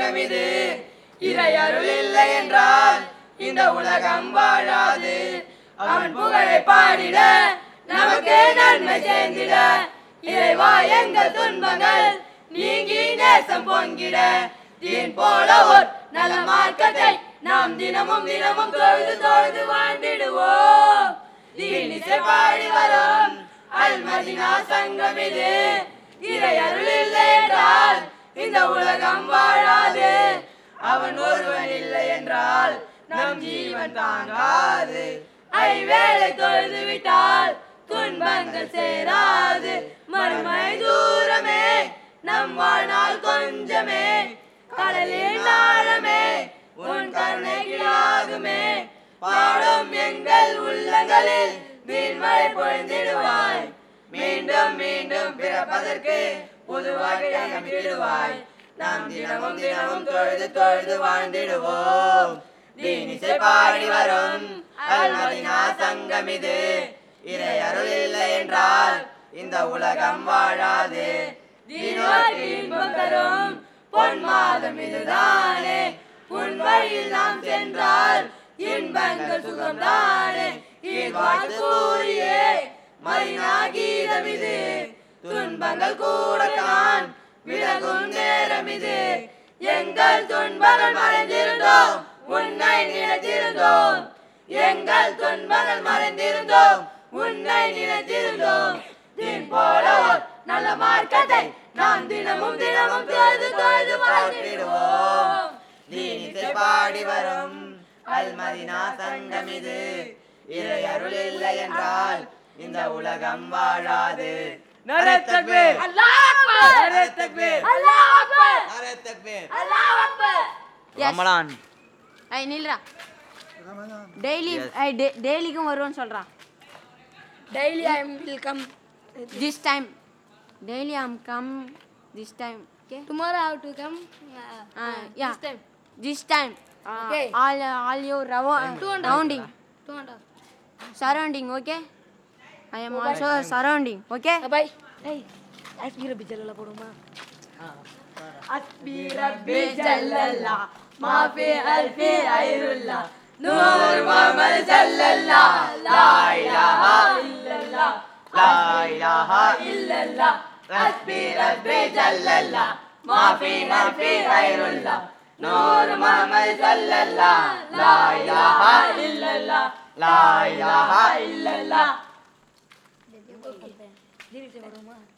சங்கம் இது இறை அருள் இல்லை என்றால் இந்த உலகம் வாழாது அவன் புகழை பாடிட நமக்கு நன்மை சேர்ந்திட இறைவா எங்கள் துன்பங்கள் நீங்கி நேசம் பொங்கிட தீன் போல ஓர் நல்ல மார்க்கத்தை நாம் தினமும் தினமும் தொழுது தொழுது வாழ்ந்திடுவோம் தீன் இசை பாடி வரும் அல் மதினா சங்கம் இது இறை அருள் இல்லை என்றால் இந்த உலகம் வாழாது அவன் ஒருவன் இல்லை என்றால் நம் ஜீவன் தாங்காது ஐவேளை தொழுது விட்டால் துன்பங்கள் சேராது மறுமை தூரமே நம் வாழ்நாள் கொஞ்சமே கடலில் ஆழமே உன் கருணைகளாகுமே பாடும் எங்கள் உள்ளங்களில் வீண்மழை பொழிந்திடுவாய் மீண்டும் மீண்டும் பிறப்பதற்கு புது வாழ்க்கை அமைத்திடுவாய் நாம் தினமும் தினமும் தொழுது தொழுது வாழ்ந்திடுவோம் தீனிசை பாடி வரும் அல்மதினா சங்கம் இது இறை அருள் இல்லை என்றால் இந்த உலகம் வாழாது தீனோர்க்கு இன்பம் தரும் பொன் மாதம் இதுதானே உன் வழியில் நாம் சென்றால் இன்பங்கள் சுகம்தானே வாழ்த்து கூறியே மதினா கீதம் இது துன்பங்கள் கூட தான் விலகும் நேரம் இது எங்கள் துன்பங்கள் மறைந்திருந்தோம் உன்னை நினைத்திருந்தோம் எங்கள் துன்பங்கள் மறைந்திருந்தோம் உன்னை நினைத்திருந்தோம் தீன் போல ஓர் நல்ல மார்க்கத்தை நாம் தினமும் தினமும் தொழுது தொழுது பார்த்திடுவோம் தீனிசை பாடி வரும் அல்மதினா சங்கம் இது இறை அருள் இல்லை என்றால் இந்த உலகம் வாழாது नारे तकबीर அல்லாஹ் அக்பர் नारे तकबीर அல்லாஹ் அக்பர் नारे तकबीर அல்லாஹ் அக்பர் ரமலான் ஐ நில்றா டெய்லி ஐ டெய்லிக்கும் வருவோன்னு சொல்கிறான் daily i will come this time daily I'm come this time okay tomorrow i have to come uh, yeah this time this time Okay. All all you rounding two and a half surrounding okay I am also surrounding okay bye hey அஸ்பீர பிச்சல போடுமா அஸ்பி ரப்பி ஜல்லல்லா மாஃபி அல்ஃபி ஐருல்லா நூர் முஹம்மது ஸல்லல்லா லா இலாஹா இல்லல்லா லா இலாஹா இல்லல்லா அஸ்பி ரப்பி ஜல்லல்லா மாஃபி அல்ஃபி ஐருல்லா நூர் முஹம்மது ஸல்லல்லா லா இலாஹா இல்லல்லா லா இலாஹா இல்லல்லா